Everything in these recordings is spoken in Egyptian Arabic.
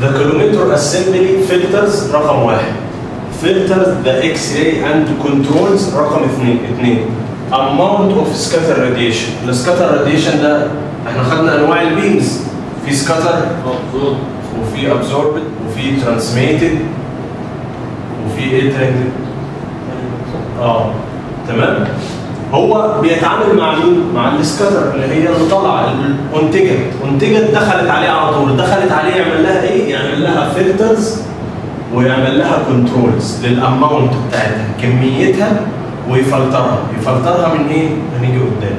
The collimator assembly filters رقم واحد filters the X-ray and controls رقم اثنين اثنين amount of scatter radiation السكاتر radiation ده احنا خدنا انواع البيمز في سكاتر مبسوط وفي absorbed وفي transmitted وفي ايه تاني؟ اه تمام هو بيتعامل مع مين؟ مع السكاتر اللي هي اللي طالعه انتجت انتجت دخلت عليه على طول دخلت عليه يعمل لها ايه؟ يعمل لها فلترز ويعمل لها كنترولز للاماونت بتاعتها كميتها ويفلترها يفلترها من ايه؟ هنيجي قدام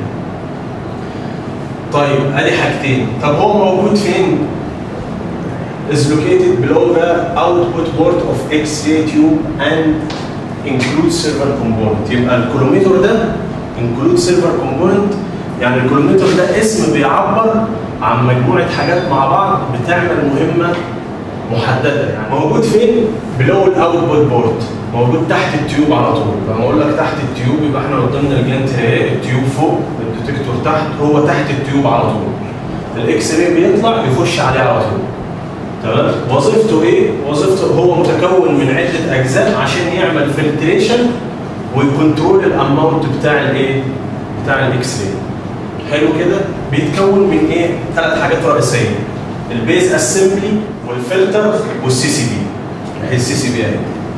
طيب ادي حاجتين طب هو موجود فين؟ is located below the output port of X-ray tube and includes silver component يبقى الكولوميتر ده include silver component يعني الكولوميتر ده اسم بيعبر عن مجموعة حاجات مع بعض بتعمل مهمة محددة يعني موجود فين؟ below الاوتبوت بورت موجود تحت التيوب على طول لما اقول لك تحت التيوب يبقى احنا قدامنا الجلانت اهي التيوب فوق الديتكتور تحت هو تحت التيوب على طول الاكس راي بيطلع يخش عليه على طول تمام وظيفته ايه وظيفته هو متكون من عده اجزاء عشان يعمل فلتريشن ويكنترول الاماونت بتاع الايه بتاع الاكس راي حلو كده بيتكون من ايه ثلاث حاجات رئيسيه البيز اسمبلي والفلتر والسي سي بي هي السي سي بي اهي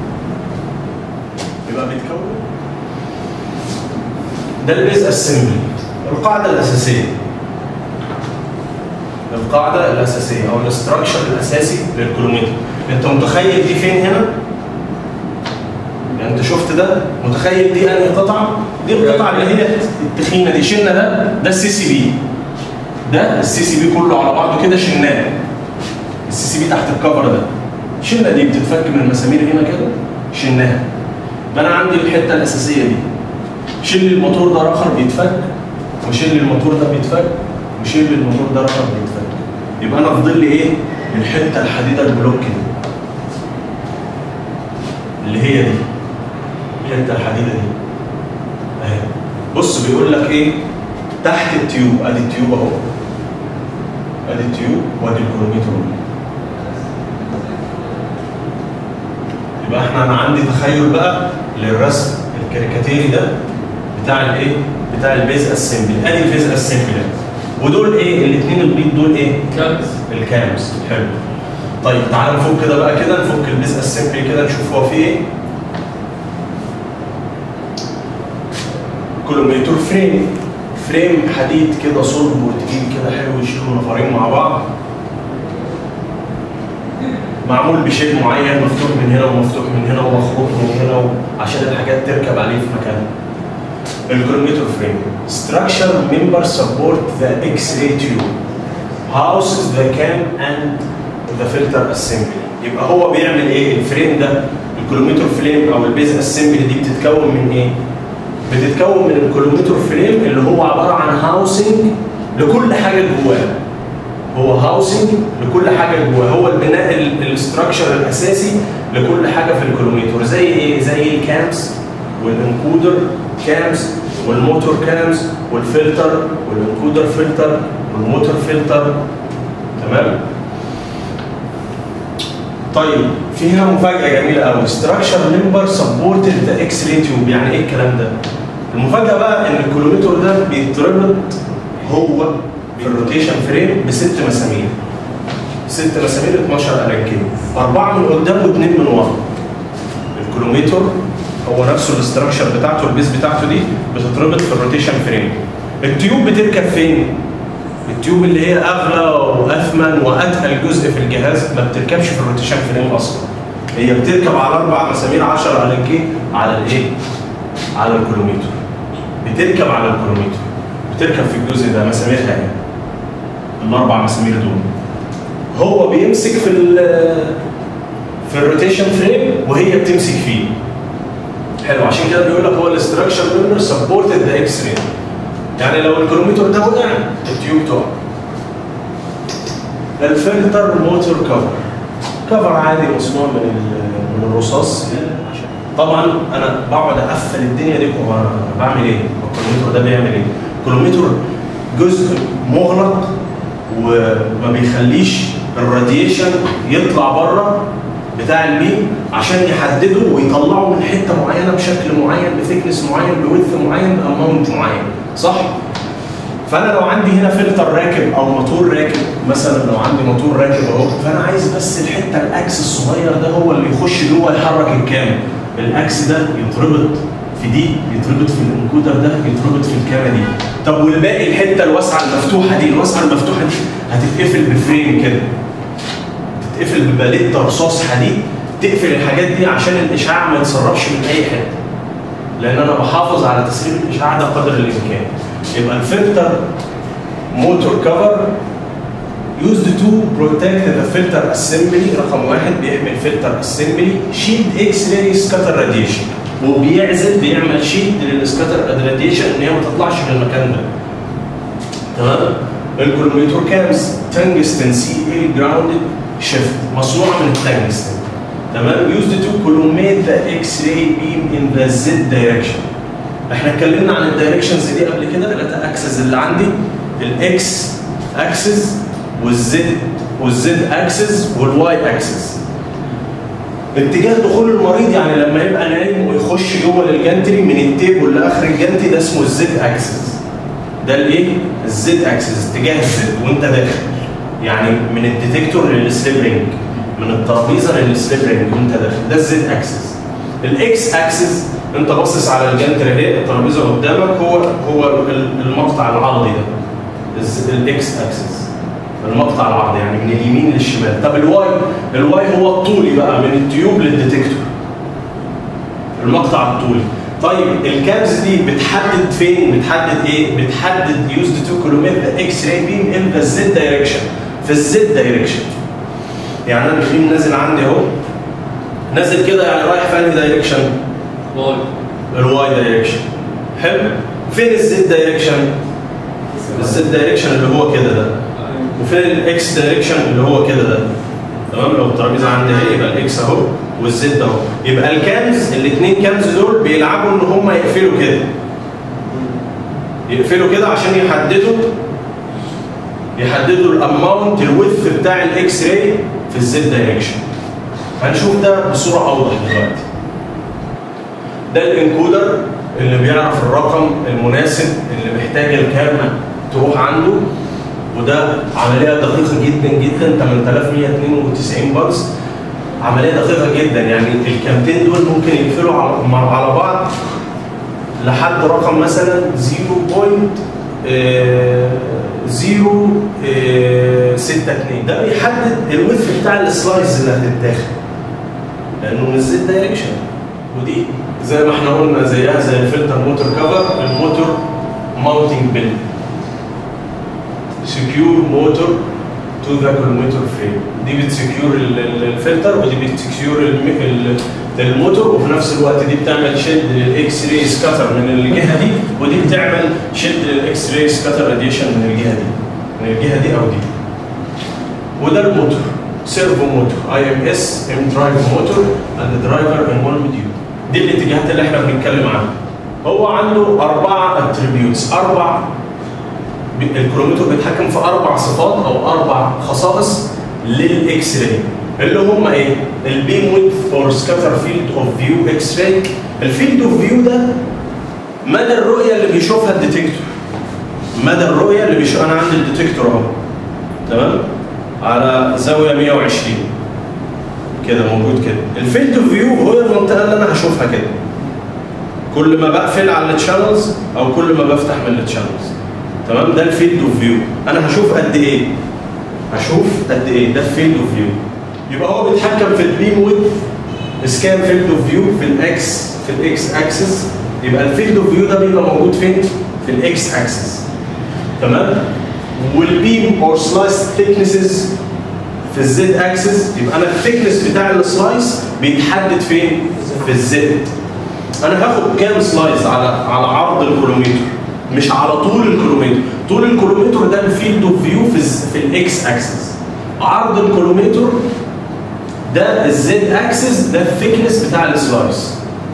يبقى بيتكون ده البيز اسمبلي القاعده الاساسيه القاعده الاساسيه او الاستراكشر الاساسي للكيلومتر انت متخيل دي فين هنا يعني انت شفت ده متخيل دي انهي قطعه دي القطعه اللي هي التخينه دي شلنا ده ده السي سي بي ده السي سي بي كله على بعضه كده شلناه السي سي بي تحت الكفر ده شلنا دي بتتفك من المسامير هنا كده شلناها يبقى انا عندي الحته الاساسيه دي شيل الموتور ده اخر بيتفك وشيل الموتور ده بيتفك وشيل الموتور ده اخر بيتفك يبقى انا فاضل لي ايه الحته الحديده البلوك دي اللي هي دي الحته الحديده دي اهي بص بيقول لك ايه تحت التيوب ادي التيوب اهو ادي التيوب وادي الكروميتر يبقى احنا انا عندي تخيل بقى للرسم الكاريكاتيري ده بتاع الايه بتاع البيز اسمبلي ادي البيز اسمبلي ودول ايه الاثنين البيض دول ايه كامس الكامس حلو طيب تعال نفك كده بقى كده نفك البيز اسمبلي كده نشوف هو فيه ايه كيلومتر فريم فريم حديد كده صلب وتقيل كده حلو يشيلوا نفرين مع بعض معمول بشيء معين مفتوح من هنا ومفتوح من هنا ومخروط من هنا و- عشان الحاجات تركب عليه في مكانها الكيلومتر فريم structure member support the X-ray tube houses the cam and the filter assembly يبقى هو بيعمل ايه الفريم ده الكيلومتر فريم او البيز اسمبلي دي بتتكون من ايه بتتكون من الكيلومتر فريم اللي هو عباره عن هاوسنج لكل حاجه جواه هو هاوسنج لكل حاجه جواه هو البناء الاستراكشر الاساسي لكل حاجه في الكيلومتر زي ايه زي الكامس والانكودر كامس والموتور كامس والفلتر والانكودر فلتر والموتور فلتر تمام طيب في هنا مفاجاه جميله قوي ستراكشر ممبر سبورتد ذا اكس راي تيوب يعني ايه الكلام ده المفاجاه بقى ان الكيلومتر ده بيتربط هو في الروتيشن فريم بست مسامير ست مسامير 12 الانكيه اربعه من قدام واثنين من ورا الكيلومتر هو نفسه الاستراكشر بتاعته البيز بتاعته دي بتتربط في الروتيشن فريم التيوب بتركب فين التيوب اللي هي اغلى واثمن واتقل جزء في الجهاز ما بتركبش في الروتيشن فريم اصلا هي بتركب على اربع مسامير 10 الانكيه على الايه على الكيلومتر بتركب على الكيلومتر بتركب في الجزء ده مساميرها يعني الاربع مسامير دول هو بيمسك في ال في الروتيشن فريم وهي بتمسك فيه حلو عشان كده بيقول لك هو الاستراكشر ممبر سبورتد ذا اكس راي يعني لو الكيلومتر ده وقع التيوب تقع الفلتر موتور كفر كفر عادي مصنوع من ال- من الرصاص طبعا انا بقعد اقفل الدنيا دي وانا بعمل ايه؟ الكيلومتر ده بيعمل ايه؟ الكيلومتر جزء مغلق وما بيخليش الراديشن يطلع بره بتاع البيم عشان يحدده ويطلعه من حته معينه بشكل معين بثيكنس معين بويث معين باماونت معين صح؟ فانا لو عندي هنا فلتر راكب او موتور راكب مثلا لو عندي موتور راكب اهو فانا عايز بس الحته الاكس الصغير ده هو اللي يخش جوه يحرك الكامل الاكس ده يتربط في دي يتربط في الانكودر ده يتربط في الكاميرا دي طب والباقي الحته الواسعه المفتوحه دي الواسعه المفتوحه دي هتتقفل بفريم كده تتقفل بباليتا رصاص حديد تقفل الحاجات دي عشان الاشعاع ما يتسربش من اي حته لان انا بحافظ على تسريب الاشعاع ده قدر الامكان يبقى الفلتر موتور كفر used to protect the filter assembly رقم واحد بيعمل فلتر assembly شيد اكس راي سكاتر راديشن وبيعزل بيعمل شيد للسكاتر راديشن ان هي ما تطلعش من المكان ده تمام الكولوميتور كامز تنجستن سي اي جراوندد شيفت مصنوعه من التنجستن تمام used to collimate the x-ray beam in the z direction احنا اتكلمنا عن الدايركشنز دي قبل كده ثلاثه اكسس اللي عندي الاكس اكسس والزد والزد اكسس والواي اكسس اتجاه دخول المريض يعني لما يبقى نايم ويخش جوه الجنتري من التيبل لاخر الجنتي ده اسمه الزد اكسس ده الايه؟ الزد اكسس اتجاه الزد وانت داخل يعني من الديتكتور للسليب رينج من الترابيزه للسليب رينج وانت داخل ده الزد اكسس الاكس اكسس انت باصص على الجنتري اهي الترابيزه قدامك هو هو المقطع العرضي ده الاكس اكسس المقطع العرضي يعني من اليمين للشمال طب الواي الواي هو الطولي بقى من التيوب للديتكتور المقطع الطولي طيب الكابز دي بتحدد فين بتحدد ايه بتحدد يوزد تو كيلومتر اكس راي بيم ان ذا زد دايركشن في الزد دايركشن يعني انا البيم نازل عندي اهو نازل كده يعني رايح في انهي دايركشن واي الواي دايركشن حلو فين الزد دايركشن الزد دايركشن اللي هو كده ده وفين الاكس دايركشن اللي هو كده ده تمام لو الترابيزه عندي اهي يبقى الاكس اهو والزد اهو يبقى الكامز الاثنين كامز دول بيلعبوا ان هم يقفلوا كده يقفلوا كده عشان يحددوا يحددوا الاماونت الويث بتاع الاكس راي في الزد دايركشن هنشوف ده بصوره اوضح دلوقتي ده الانكودر اللي بيعرف الرقم المناسب اللي محتاج الكاميرا تروح عنده وده عمليه دقيقه جدا جدا 8192 بلس عمليه دقيقه جدا يعني الكامتين دول ممكن يقفلوا على مع- على بعض لحد رقم مثلا 0.062 ده بيحدد الوث بتاع السلايز اللي هتتاخد لانه من الزد دايركشن ودي زي ما احنا قلنا زيها زي الفلتر موتور كفر الموتور ماونتنج بيل سكيور موتور تو ذا كولوميتر فريم دي بتسكيور ال- ال- الفلتر ودي بتسكيور الم- ال- الموتور وفي نفس الوقت دي بتعمل شد للاكس راي سكاتر من الجهه دي ودي بتعمل شد للاكس راي سكاتر راديشن من الجهه دي من الجهه دي او دي وده الموتور سيرفو موتور اي ام اس ام درايف موتور اند درايفر ان وان موديول دي الاتجاهات اللي احنا بنتكلم عنها هو عنده اربعه اتريبيوتس اربع الكروميتر بيتحكم في اربع صفات او اربع خصائص للاكس راي اللي هم ايه؟ البيم ويدث اور سكاتر فيلد اوف فيو اكس راي الفيلد اوف فيو ده مدى الرؤيه اللي بيشوفها الديتكتور مدى الرؤيه اللي بيشوف انا عندي الديتكتور اهو تمام على زاويه 120 كده موجود كده الفيلد اوف فيو هو المنطقه اللي انا هشوفها كده كل ما بقفل على التشانلز او كل ما بفتح من التشانلز تمام ده الفيلد اوف فيو انا هشوف قد ايه هشوف قد ايه ده الفيلد اوف فيو يبقى هو بيتحكم في البيم ويدث سكان فيلد اوف فيو في الاكس في الاكس اكسس يبقى الفيلد اوف فيو ده بيبقى موجود فين في الاكس اكسس تمام والبيم اور سلايس ثيكنسز في الزد اكسس يبقى انا الثيكنس بتاع السلايس بيتحدد فين في الزد انا هاخد كام سلايس على على عرض الكيلومتر مش على طول الكيلومتر طول الكيلومتر ده الفيلد اوف فيو في الز- في الاكس اكسس عرض الكيلومتر ده الزد اكسس ده الثيكنس بتاع السلايس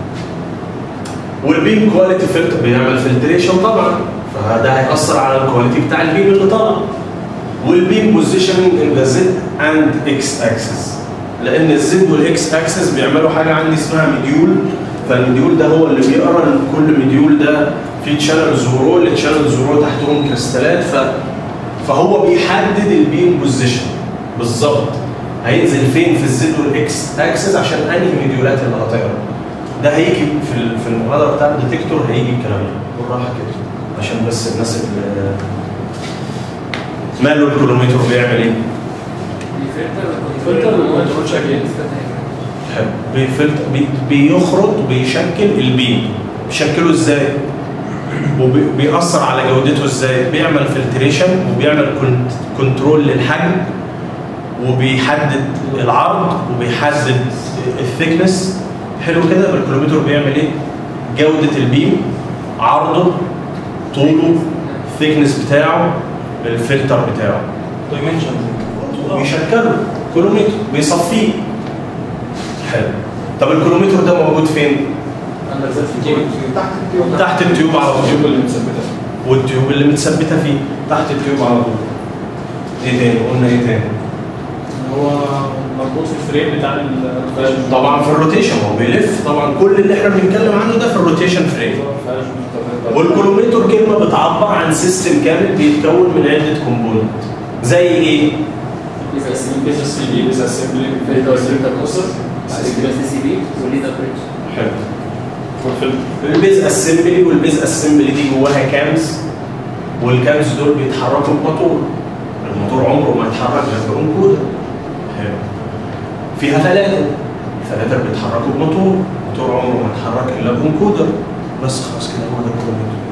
والبيم كواليتي فلتر بيعمل فلتريشن طبعا فده هيأثر على الكواليتي بتاع البيم اللي طالع والبيم بوزيشننج ان ذا زد اند اكس اكسس لان الزد والاكس اكسس بيعملوا حاجه عندي اسمها مديول فالمديول ده هو اللي بيقرا إن كل مديول ده فيه تشانلز ورو التشانلز ورو تحتهم كريستالات ف فهو بيحدد البيم بوزيشن بالظبط هينزل فين في الزد والاكس اكسس عشان انهي مديولات اللي هتقرا ده هيجي في ال- في المحاضره بتاع الديتكتور هيجي الكلام ده بالراحه كده عشان بس الناس اللي ماله الكيلومتر بيعمل ايه؟ فلتر وكنترول شكل حلو بيفلت بي بيخرط بيشكل البيم بيشكله ازاي؟ وبيأثر على جودته ازاي؟ بيعمل فلتريشن وبيعمل كنت- كنترول للحجم وبيحدد العرض وبيحدد الثيكنس حلو كده يبقى الكيلومتر بيعمل ايه؟ جودة البيم عرضه طوله الثيكنس بتاعه الفلتر بتاعه دايمنشن وبيشكله كيلومتر بيصفيه حلو طب الكيلومتر ده موجود فين؟ تحت التيوب تحت التيوب على طول التيوب اللي مثبته والتيوب اللي متثبته فيه تحت التيوب على طول ايه تاني؟ قلنا ايه تاني؟ هو مربوط في الفريم بتاع الفلاش طبعا في الروتيشن هو بيلف طبعا كل اللي احنا بنتكلم عنه ده في الروتيشن فريم والكيلومتر كلمه بتعبر عن سيستم كامل بيتكون من عده كومبوننت زي ايه؟ بيزا سي بي بيزا اسمبلي حلو والفيلم البيز اسمبلي والبيز اسمبلي دي جواها كامز والكامز دول بيتحركوا بموتور الموتور عمره ما يتحرك غير بانكوده حلو فيها ثلاثه ثلاثه بيتحركوا بموتور موتور عمره ما يتحرك الا بانكودر بس خلاص كده هو ده الكيلومتر